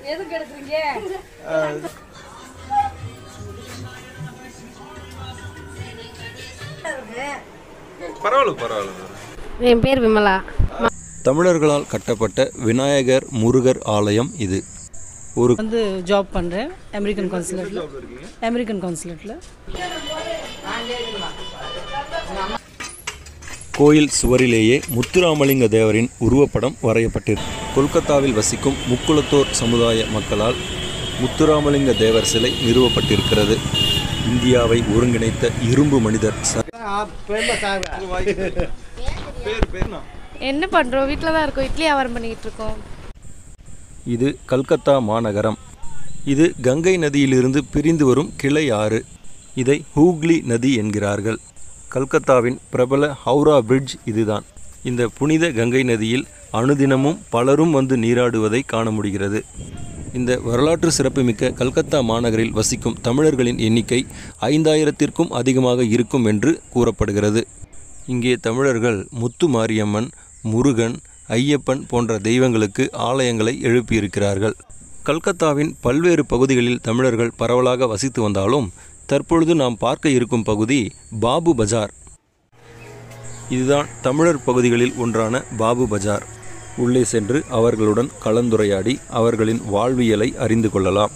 எதுக்கு எடுக்கிறீங்க பரவாயில்ல பரவாயில்ல என் பேர் விமலா தமிழர்களால் கட்டப்பட்ட விநாயகர் முருகர் ஆலயம் இது ஒரு வந்து ஜாப் பண்ணுறேன் அமெரிக்கன் கான்சுலேட்டில் அமெரிக்கன் கான்சுலேட்டில் கோயில் சுவரிலேயே முத்துராமலிங்க தேவரின் உருவப்படம் வரையப்பட்டிருக்கு கொல்கத்தாவில் வசிக்கும் முக்குளத்தோர் சமுதாய மக்களால் முத்துராமலிங்க தேவர் சிலை நிறுவப்பட்டிருக்கிறது இந்தியாவை ஒருங்கிணைத்த இரும்பு மனிதர் ச- என்ன பண்ணுறோம் வீட்டில் தான் இருக்கோம் இட்லி வியாபாரம் பண்ணிக்கிட்டு இருக்கோம் இது கல்கத்தா மாநகரம் இது கங்கை நதியிலிருந்து பிரிந்து வரும் கிளை ஆறு இதை ஹூக்ளி நதி என்கிறார்கள் கல்கத்தாவின் பிரபல ஹவுரா பிரிட்ஜ் இதுதான் இந்த புனித கங்கை நதியில் அனுதினமும் பலரும் வந்து நீராடுவதை காண முடிகிறது இந்த வரலாற்று சிறப்புமிக்க கல்கத்தா மாநகரில் வசிக்கும் தமிழர்களின் எண்ணிக்கை ஐந்தாயிரத்திற்கும் அதிகமாக இருக்கும் என்று கூறப்படுகிறது இங்கே தமிழர்கள் முத்து மாரியம்மன் முருகன் ஐயப்பன் போன்ற தெய்வங்களுக்கு ஆலயங்களை எழுப்பியிருக்கிறார்கள் கல்கத்தாவின் பல்வேறு பகுதிகளில் தமிழர்கள் பரவலாக வசித்து வந்தாலும் தற்பொழுது நாம் பார்க்க இருக்கும் பகுதி பாபு பஜார் இதுதான் தமிழர் பகுதிகளில் ஒன்றான பாபு பஜார் உள்ளே சென்று அவர்களுடன் கலந்துரையாடி அவர்களின் வாழ்வியலை அறிந்து கொள்ளலாம்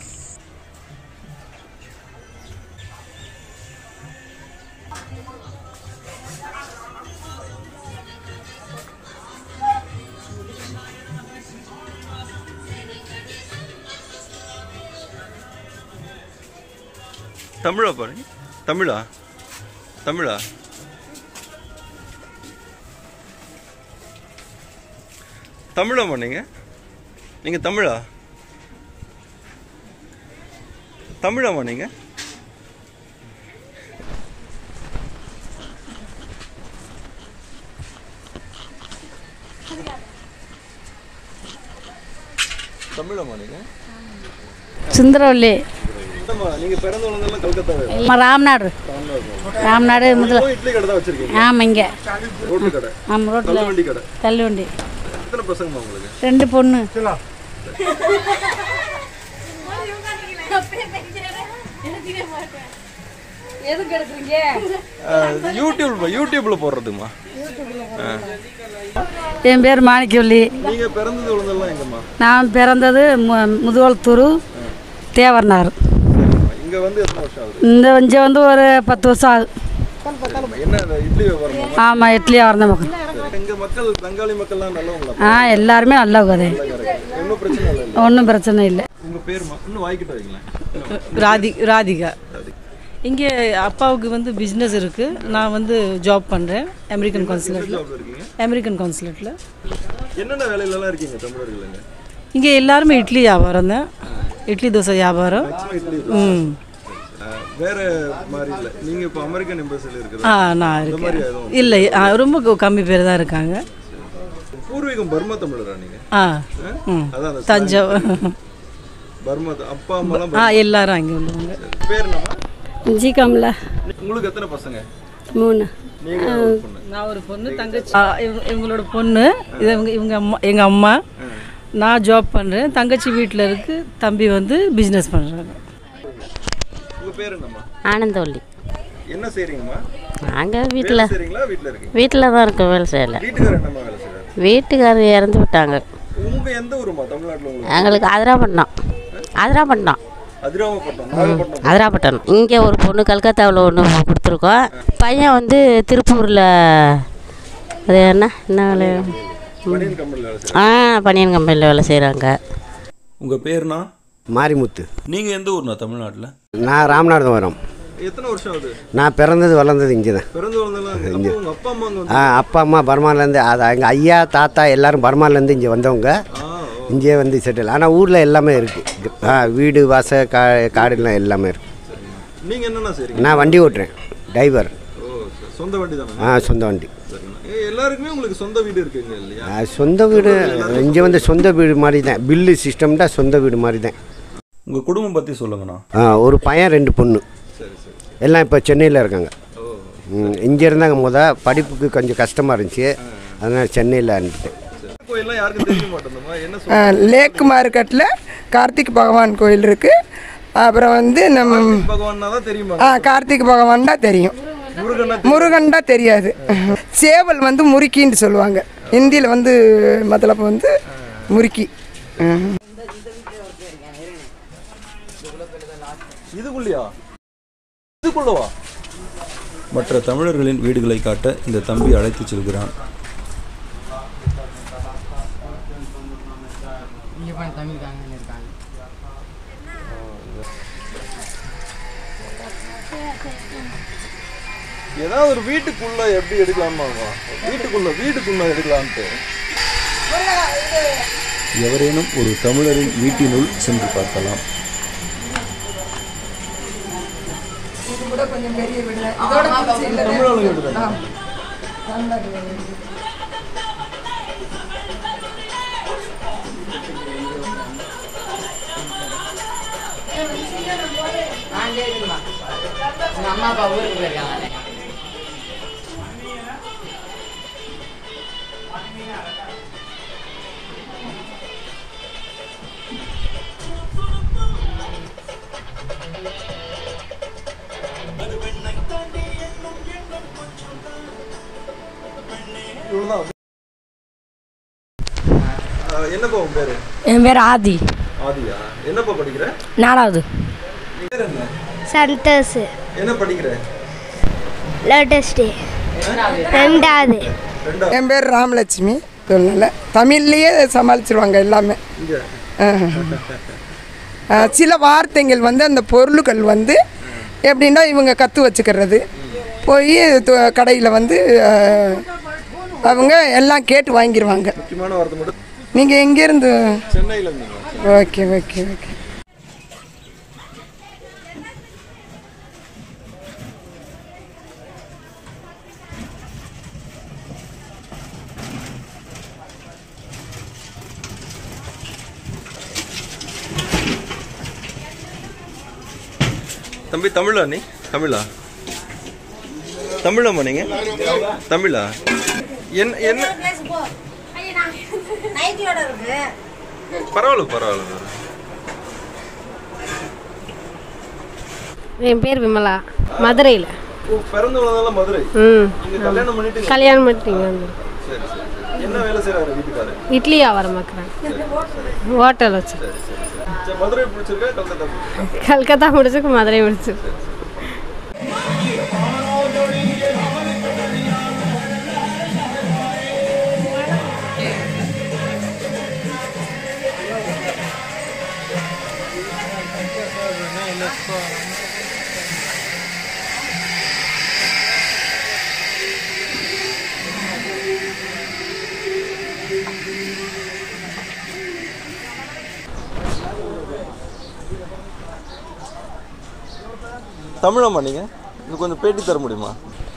தமிழா பாரு தமிழா தமிழா தமிழாமா நீங்க நீங்க தமிழா தமிழாமா நீங்க தமிழாமா நீங்க சுந்தரவல்லி நீங்க பிறந்த வளர்ந்தெல்லாம் கல்கத்தாவே நம்ம ராம்நாடு ராம்நாடு முதல்ல இட்லி கடை தான் வச்சிருக்கீங்க ஆமாம் இங்கே ரோட்டு கடை ஆமாம் ரோட்டில் வண்டி கடை தள்ளுவண்டி எத்தனை பசங்கம்மா உங்களுக்கு ரெண்டு பொண்ணு எதுக்கு எடுக்கிறீங்க யூடியூப் யூடியூப்ல போடுறதுமா என் பேர் மாணிக்கவல்லி நீங்க பிறந்தது வளர்ந்தெல்லாம் எங்கம்மா நான் பிறந்தது மு- முதுவல்தூர் தேவர்னார் இங்க வந்து எத்தனை வருஷம் ஆகுது இந்த இங்கே வந்து ஒரு பத்து வருஷம் ஆகுது என்ன இந்த இட்லி வியாபாரம் ஆமாம் இட்லி வந்த மக்கள் எங்க மக்கள் பெங்காலி மக்கள்லாம் நல்லவங்களா ஆ எல்லாருமே நல்லா கதை ஒன்றும் பிரச்சனை இல்லை ஒன்றும் பிரச்சனை இல்லை உங்க பேருமா இன்னும் வாய்க்கிட்ட வைங்களேன் ராதி ராதிகா இங்கே அப்பாவுக்கு வந்து பிஸ்னஸ் இருக்குது நான் வந்து ஜாப் பண்ணுறேன் அமெரிக்கன் கான்சுலேட்டில் ஜாப்ல இருக்கீங்க அமெரிக்கன் கான்சுலேட்டில் என்னென்ன வேலையிலலாம் இருக்கீங்க தமிழர்கள் இங்க இங்கே எல்லாருமே இட்லி வியாபாரம் தான் இட்லி தோசை வியாபாரம் இட்லி ம் அஹ், வேற மாதிரி இல்லை நீங்க இப்போ அமெரிக்கன் எம்பசியில் இருக்கிற ஆ நான் இருக்கேன் இல்லை ஆ, ரொம்ப கு- கம்மி பேர் தான் இருக்காங்க பூர்வீகம் பர்மா தமிழரா நீங்க ஆ ம் அதான் அந்த தஞ்சாவூர் பர்மா அப்பா அம்மாலாம் ஆ எல்லாரும் அங்கே உள்ளவங்க பேர் என்னம்மா ஜி கமலா உங்களுக்கு எத்தனை பசங்க மூணு நீங்க ஒரு பொண்ணு நான் ஒரு பொண்ணு தங்கச்சி ஆ, இவங்க இவங்களோட பொண்ணு இது இவங்க இவங்க அம்மா எங்கள் அம்மா நான் ஜாப் பண்ணுறேன் தங்கச்சி வீட்டில் இருக்கு தம்பி வந்து பிஸ்னஸ் பண்ணுறாங்க உங்க பேர் என்னம்மா ஆனந்தவல்லி என்ன செய்றீங்கம்மா நாங்கள் வீட்டில் செய்றீங்களா வீட்டில் இருக்கீங்க வீட்டில் தான் இருக்கோம் வேலை செய்யலை வீட்டுக்காரர் என்னம்மா வேலை செய்றாரு வீட்டுக்காரர் இறந்து விட்டாங்க உங்க எந்த ஊருமா தமிழ்நாட்டுல உங்களுக்கு எங்களுக்கு அதிராப்பட்டினம் அதிராப்பட்டினம் அதிராமப்பட்டினம் நாகப்பட்டினம் அதிராப்பட்டினம் இங்கே ஒரு பொண்ணு கல்கத்தாவில் ஒன்று கொடுத்துருக்கோம் பையன் வந்து திருப்பூரில் அது என்ன என்ன வேலை பனியன் கம்பெனியில் வேலை செய்றாரு ஆ பனியன் கம்பெனியில் வேலை செய்கிறாங்க உங்க பேர்னா மாரிமுத்து நீங்க எந்த ஊர்னா தமிழ்நாட்டுல நான் ராமநாதபுரம் வரோம் எத்தனை வருஷம் ஆகுது நான் பிறந்தது வளர்ந்தது இங்கே தான் பிறந்து வளர்ந்தெல்லாம் அங்க. அப்போ உங்க அப்பா அம்மா அங்க வந்து ஆ அப்பா அம்மா பர்மாலேருந்து அது எங்கள் ஐயா தாத்தா எல்லாரும் பர்மாலேருந்து இங்கே வந்தவங்க ஆ ஓ. இங்கே வந்து செட்டில் ஆனால் ஊரில் எல்லாமே இருக்குது ஆ வீடு வாச கா காடுலாம் எல்லாமே இருக்குது நீங்க என்னென்ன செய்றீங்க நான் வண்டி ஓட்டுறேன் டிரைவர் ஓ சரி. சொந்த வண்டி தானே ஆ சொந்த வண்டி சரிண்ணா ஏ, எல்லாருக்குமே உங்களுக்கு சொந்த வீடு இருக்குங்க இல்லையா ஆ, சொந்த வீடு இங்கே வந்து சொந்த வீடு மாதிரி தான் பில்லு சிஸ்டம்டா சொந்த வீடு மாதிரி தான் உங்க குடும்பம் பத்தி சொல்லுங்கண்ணா ஆ ஒரு பையன் ரெண்டு பொண்ணு சரி சரி எல்லாம் இப்போ சென்னையில் இருக்காங்க ஓ இங்கே இருந்தாங்க முத படிப்புக்கு கொஞ்சம் கஷ்டமாக இருந்துச்சு அதனால் சென்னையில் அனுப்பிட்டேன் கோயில்லாம் யாருக்கும் தெரிய மாட்டேங்குதுமா என்ன சொல்ற லேக் மார்க்கெட்டில் கார்த்திக் பகவான் கோயில் இருக்குது அப்புறம் வந்து நம்ம பகவான்னா தான் தெரியுமா ஆ கார்த்திக் பகவான் தான் தெரியும் முருகனா முருகன் தான் தெரியாது சேவல் வந்து முறுக்கின்னு சொல்லுவாங்க ஹிந்தியில் வந்து மத்தலப்ப வந்து முறுக்கி ம். இதுக்குள்ளயா இதுக்குள்ளவா மற்ற தமிழர்களின் வீடுகளை காட்ட இந்த தம்பி அழைத்துச் செல்கிறான் ஏதாவது ஒரு வீட்டுக்குள்ள எப்படி எடுக்கலாமா வீட்டுக்குள்ள வீட்டுக்குள்ள எடுக்கலான்ட்டு எவரேனும் ஒரு தமிழரின் வீட்டினுள் சென்று பார்க்கலாம் தமிழாளுங்க வீடு தானே? இவ்வளவுதான். ஆ, என்னப்பா உன் பேரு என் பேர் ஆதி ஆதியா என்னப்பா படிக்கிற நாலாவது பேர் என்ன சந்தோஷ் என்ன படிக்கிற லேட்டஸ்ட் டே ரெண்டாவது ரெண்டா என் பேர் ராமலட்சுமி சொன்னல தமிழ்லேயே சமாளிச்சிருவாங்க எல்லாமே இங்க ஆ, சில வார்த்தைகள் வந்து அந்த பொருட்கள் வந்து எப்படின்னா இவங்க கற்று வச்சுக்கிறது போய் கடையில் வந்து ஆ, அவங்க எல்லாம் கேட்டு வாங்கிடுவாங்க முக்கியமான வார்த்தை மட்டும் நீங்கள் எங்கேருந்து சென்னையில இருந்தீங்க ஓகே ஓகே ஓகே தம்பி தமிழா நீ தமிழா தமிழாம்மா நீங்க தமிழா என்ன என்ன பரவாயில்ல பரவாயில்ல என் பேர் விமலா மதுரையில் ஓ, பிறந்து வளர்ந்ததெல்லாம் மதுரை ம் நீங்க கல்யாணம் பண்ணிட்டு கல்யாணம் பண்ணிட்டீங்க சரி சரி சரி. என்ன வேலை செய்யறாரு வீட்டுக்காரு இட்லி வியாபாரம் பார்க்குறேன் ஹோட்டல் வச்சு சரி மதுரை பிடிச்சிருக்கா கல்கத்தா பிடிச்சிருக்கா கல்கத்தா முடிச்சுக்கு மதுரை முடிச்சு தமிழாம்மா நீங்க இன்னும் கொஞ்சம் பேட்டி தர முடியுமா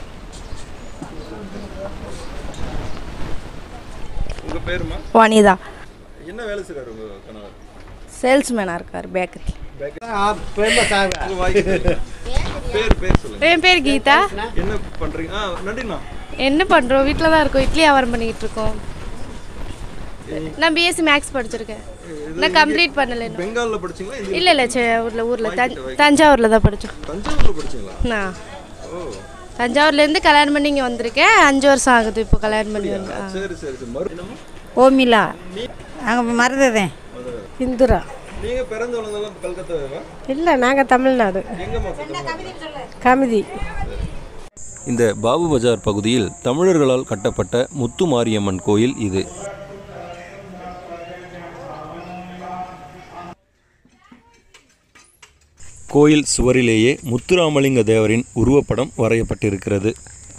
உங்க பேருமா வனிதா என்ன வேலை செய்றாரு உங்க கணவர் சேல்ஸ்மேனாக இருக்கார் பேக்கரி உங்க வாய்க்கு தெரியுமா? பேர் பேர் சொல்லுங்க என் பேர் கீதா என்ன பண்றீங்க ஆ நடினா என்ன பண்ணுறோம் வீட்டில் தான் இருக்கோம் இட்லி வியாபாரம் பண்ணிக்கிட்டு இருக்கோம் நான் பிஎஸ்சி மேக்ஸ் படிச்சிருக்கேன் நான் கம்ப்ளீட் பண்ணல இன்னும் பெங்கால்ல படிச்சீங்களா இந்த இல்லை இல்லை ஊரில் ஊரில் தஞ்சாவூரில் தான் படித்தோம் தஞ்சாவூர்ல படிச்சீங்களா நான் ஓ தஞ்சாவூர்லேருந்து கல்யாணம் பண்ணி இங்கே வந்திருக்கேன் அஞ்சு வருஷம் ஆகுது இப்போ கல்யாணம் பண்ணி வந்து ஆ. சரி சரி சரி மறு என்னம்மா? ஓமிலா நாங்கள் மறந்துதேன் இந்துரா நீங்க பிறந்து வளர்ந்ததெல்லாம் கல்கத்தாவா இல்லை நாங்கள் தமிழ்நாடு எங்கம்மா பிறந்தீங்க? கமிதி இந்த பாபு பஜார் பகுதியில் தமிழர்களால் கட்டப்பட்ட முத்து மாரியம்மன் கோயில் இது கோயில் சுவரிலேயே முத்துராமலிங்க தேவரின் உருவப்படம் வரையப்பட்டிருக்கிறது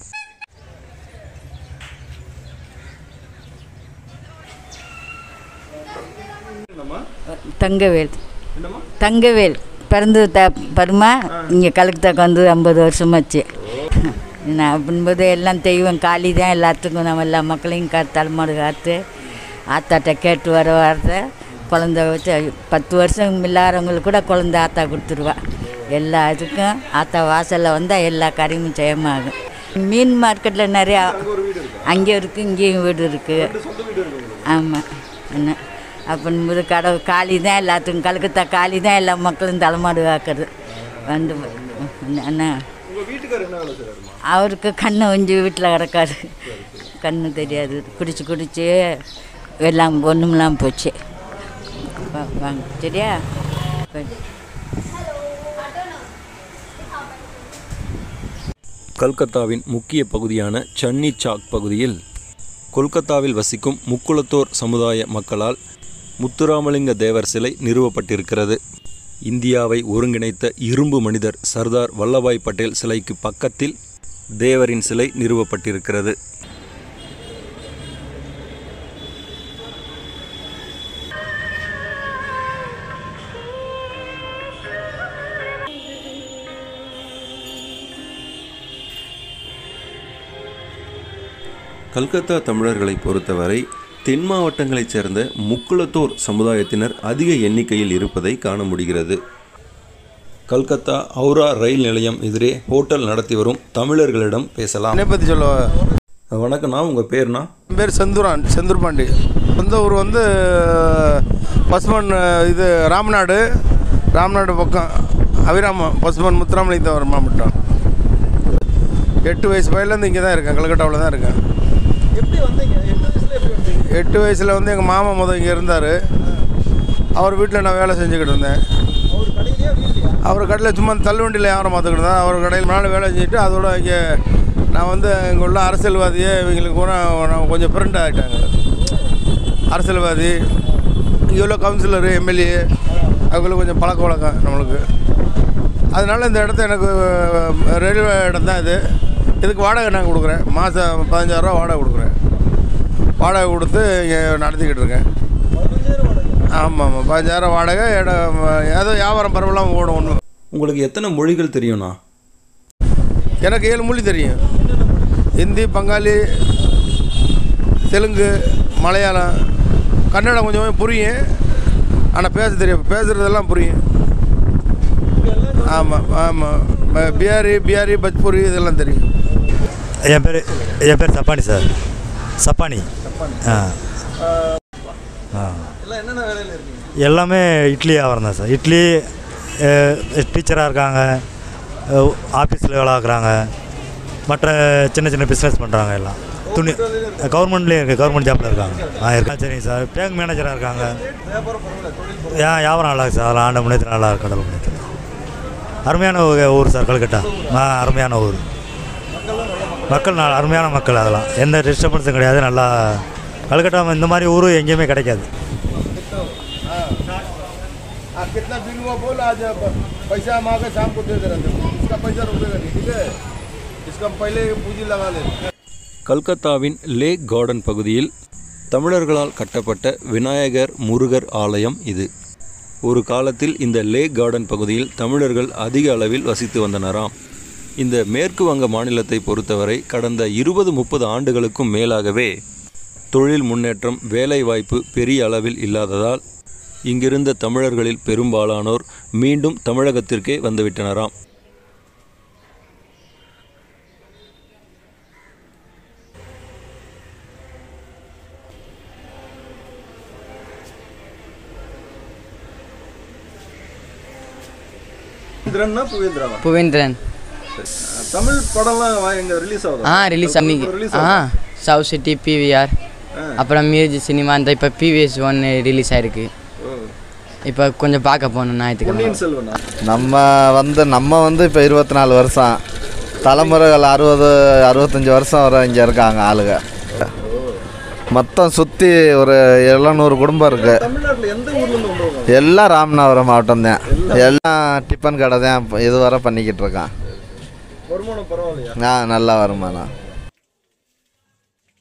தங்கவேல் தங்கவேல் பிறந்து த பருமா இங்கே கலெக்டருக்கு வந்து ஐம்பது வருஷமாச்சு நான் அப்படின்போது எல்லாம் தெய்வம் காளி தான் எல்லாத்துக்கும் நம்ம எல்லா மக்களையும் கா தலைமாடு காத்து ஆத்தாட்ட கேட்டு வர வாரத்தை குழந்த வச்சு பத்து வருஷம் இல்லாதவங்களுக்கு கூட குழந்த ஆத்தா கொடுத்துருவா எல்லா இதுக்கும் ஆத்தா வாசலில் வந்தால் எல்லா காரியமும் ஜெயமாகும் மீன் மார்க்கெட்டில் நிறையா அங்கே இருக்குது இங்கேயும் வீடு இருக்குது ஆமாம் என்ன அப்படின்போது கடவுள் காளி தான் எல்லாத்துக்கும் கல்கத்தா காளி தான் எல்லா மக்களும் தலைமாடு காக்கிறது வந்து என்ன- என்ன உங்கள் வீட்டுக்கார் என்ன வேலை செய்கிறாருமா அவருக்கு கண்ணை வஞ்சி வீட்டில் கிடக்காது கண்ணு தெரியாது குடிச்சு குடிச்சு எல்லாம் ஒன்றுமெல்லாம் போச்சு வா- வாங்க சரியா போய் கல்கத்தாவின் முக்கிய பகுதியான சன்னி சாக் பகுதியில் கொல்கத்தாவில் வசிக்கும் முக்குளத்தோர் சமுதாய மக்களால் முத்துராமலிங்க தேவர் சிலை நிறுவப்பட்டிருக்கிறது இந்தியாவை ஒருங்கிணைத்த இரும்பு மனிதர் சர்தார் வல்லபாய் பட்டேல் சிலைக்கு பக்கத்தில் தேவரின் சிலை நிறுவப்பட்டிருக்கிறது கல்கத்தா தமிழர்களை பொறுத்தவரை தென் மாவட்டங்களைச் சேர்ந்த முக்குளத்தோர் சமுதாயத்தினர் அதிக எண்ணிக்கையில் இருப்பதை காண முடிகிறது கல்கத்தா ஹவுரா ரயில் நிலையம் எதிரே ஹோட்டல் நடத்தி வரும் தமிழர்களிடம் பேசலாம் என்னை பற்றி சொல்ல வணக்கம்ண்ணா உங்கள் பேர்னா என் பேர் செந்தூரான் செந்தூர் பாண்டி சொந்த ஊர் வந்து பசுமன் இது ராமநாடு ராமநாடு பக்கம் அபிராமம் பசுமன் முத்துராமலிங்க தேவர் மாவட்டம் எட்டு வயசு பையிலேருந்து இங்கே தான் இருக்கேன் கல்கட்டாவில் தான் இருக்கேன் எட்டு வயசில் வந்து எங்கள் மாமா முதல் இங்கே இருந்தார் அவர் வீட்டில் நான் வேலை செஞ்சுக்கிட்டு இருந்தேன் அவர் கடையில் சும்மா தள்ளுவண்டியில் வியாபாரம் பார்த்துக்கிட்டு இருந்தேன் அவர் கடையில் நாள் வேலை செஞ்சுட்டு அதோட இங்கே நான் வந்து இங்கே உள்ள அரசியல்வாதியே இவங்களுக்கு கூட நான் கொஞ்சம் ஃப்ரெண்ட் ஆகிட்டாங்க அரசியல்வாதி இங்கே உள்ள கவுன்சிலர் எம்எல்ஏ அவங்களுக்கு கொஞ்சம் பழக்க வழக்கம் நம்மளுக்கு அதனால இந்த இடத்த எனக்கு ரயில்வே இடம் தான் இது இதுக்கு வாடகை நான் கொடுக்குறேன் மாதம் பதினஞ்சாயிரரூவா வாடகை கொடுக்குறேன் வாடகை கொடுத்து இங்கே நடத்திக்கிட்டு இருக்கேன் ஆமாம் ஆமாம் பதினஞ்சாயிரம் வாடகை இடம் ஏதோ வியாபாரம் பரவலாம் ஓடும் ஒன்று உங்களுக்கு எத்தனை மொழிகள் தெரியும்ண்ணா எனக்கு ஏழு மொழி தெரியும் ஹிந்தி பங்காளி தெலுங்கு மலையாளம் கன்னடம் கொஞ்சம் கொஞ்சம் புரியும் ஆனால் பேச தெரியும் பேசுகிறதெல்லாம் புரியும் ஆமாம் ஆமாம் ப- பிஹாரி பிஹாரி பஜ்பூரி இதெல்லாம் தெரியும் என் பேர் என் பேர் சப்பானி சார் சப்பானி ஆ ஆ என்னென்ன வேலையில் இருக்கீங்க எல்லாமே இட்லி வியாபாரம் தான் சார் இட்லி டீச்சராக இருக்காங்க ஆஃபீஸில் வேலை பார்க்குறாங்க மற்ற சின்ன சின்ன பிஸ்னஸ் பண்ணுறாங்க எல்லாம் துணி கவர்மெண்ட்லேயும் இருக்குது கவர்மெண்ட் ஜாப்பில் இருக்காங்க ஆ இருக்கா சரிங்க சார் பேங்க் மேனேஜராக இருக்காங்க ஏன் வியாபாரம் நல்லா இருக்கு சார் அதெல்லாம் ஆண்ட முன்னேற்றம் நல்லா இருக்கு கடவுள் முன்னேற்றம் அருமையான ஊ- ஊர் சார் கல்கட்டா ஆ அருமையான ஊர் மக்கள் நல்ல அருமையான மக்கள் அதெல்லாம் எந்த டிஸ்டர்பன்ஸும் கிடையாது நல்லா கல்கட்டா இந்த மாதிரி ஊர் எங்கேயுமே கிடைக்காது कितना बिल हुआ बोल आज पैसा हम आके शाम को दे दे रहे इसका पैसा रुकेगा नहीं ठीक है इसका हम पहले पूंजी लगा लेते கல்கத்தாவின் லேக் கார்டன் பகுதியில் தமிழர்களால் கட்டப்பட்ட விநாயகர் முருகர் ஆலயம் இது ஒரு காலத்தில் இந்த லேக் கார்டன் பகுதியில் தமிழர்கள் அதிக அளவில் வசித்து வந்தனராம் இந்த மேற்கு வங்க மாநிலத்தை பொறுத்தவரை கடந்த இருபது முப்பது ஆண்டுகளுக்கும் மேலாகவே தொழில் முன்னேற்றம் வேலைவாய்ப்பு பெரிய அளவில் இல்லாததால் இங்கிருந்த தமிழர்களில் பெரும்பாலானோர் மீண்டும் தமிழகத்திற்கே வந்துவிட்டனராம் புவேந்திரன்னா புவேந்திராவா புவேந்திரன் தமிழ் படம்லாம் எங்க ரிலீஸ் ஆகுது ஆ ரிலீஸ் அன்னைக்கு ரிலீஸ் ஆ சவு சிட்டி பிவிஆர் அப்புறம் மியூசிக் சினிமா இந்த இப்போ பிவிஎஸ் ஒன் ரிலீஸ் ஆயிருக்கு இப்போ கொஞ்சம் பார்க்க போகணும் ஞாயிற்றுக்கிழமை செல்வனா நம்ம வந்து நம்ம வந்து இப்போ இருபத்தி நாலு வருஷம் தலைமுறைகள் அறுபது அறுபத்தஞ்சி வருஷம் வரை இங்கே இருக்காங்க ஆளுங்க மொத்தம் சுற்றி ஒரு எழுநூறு குடும்பம் இருக்குது தமிழ்நாட்டில் எந்த ஊர்ல இருந்து வந்தவங்க எல்லாம் ராமநாதபுரம் மாவட்டம் தான் எல்லாம் டிஃபன் கடை தான் இப்போ இதுவரை பண்ணிக்கிட்டு இருக்கான் வருமானம் பரவாயில்லையா ஆ நல்லா வருமானம்